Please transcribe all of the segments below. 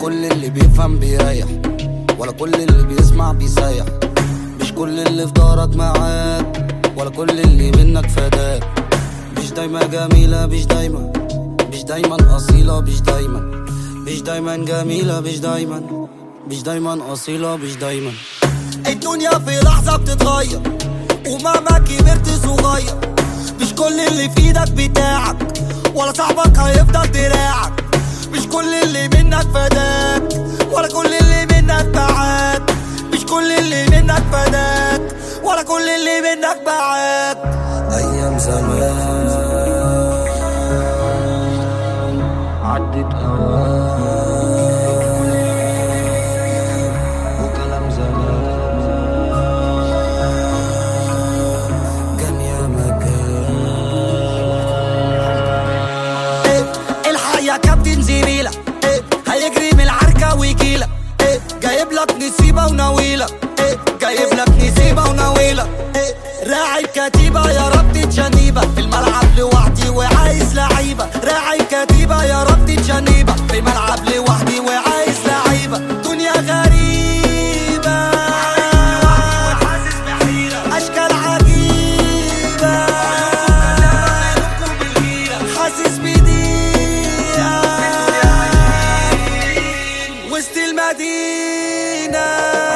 كل اللي بيفهم بيريح ولا كل اللي بيسمع بيسيح مش كل اللي في دارك معاك ولا كل اللي منك فداك مش دايما جميلة مش دايما مش دايما أصيلة مش دايما مش دايما جميلة مش دايما مش دايما أصيلة مش دايما الدنيا في لحظة بتتغير ومهما كبرت صغير مش كل اللي في ايدك بتاعك ولا صاحبك هيفضل دراعك مش كل اللي منك فداك ولا كل اللي منك معاك مش كل اللي منك فداك ولا كل اللي منك معاك ايام زمان عدت اوقات وكلام زمان كان يا مكان إيه الحق يا كابتن زميلة إيه هيجري من العركة ويجيلك إيه جايب لك نسيبة ونويلة إيه جايب لك نسيبة ونويلة إيه راعي الكتيبة يا رب تجنيبة في الملعب لوحدي وعايز لعيبة راعي الكتيبة يا رب تجنيبة في الملعب لوحدي وعايز لعيبة دنيا غريبة أشكال عجيبة حاسس بضيقة وسط المدينة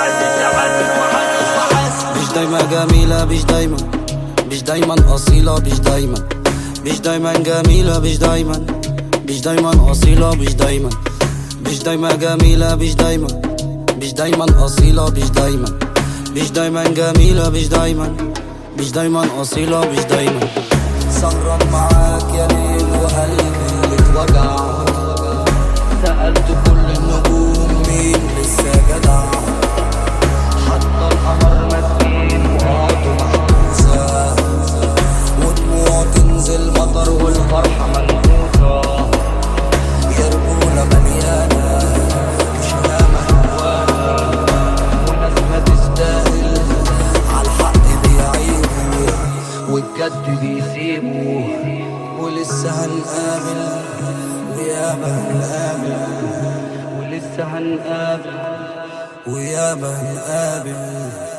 مش دايما جميلة مش دايما مش دايما أصيلة مش دايما مش دايما جميلة مش دايما مش دايما أصيلة مش دايما مش دايما جميلة مش دايما مش دايما أصيلة مش دايما مش دايما جميلة مش دايما مش دايما أصيلة مش دايما سهران معاك يا ليل وقلبي اتوجع سألت كل النجوم مين لسه جدع حتى القمر مسكين وقعته محبوسة ودموع تنزل مطر والفرحة منفوسة يا رجولة مليانة مش ياما جوانا وناس ما تستاهل عالحق بيعيبوا والجد بيسيبوا ولسه هنقابل وياما هنقابل ولسه هنقابل وياما هنقابل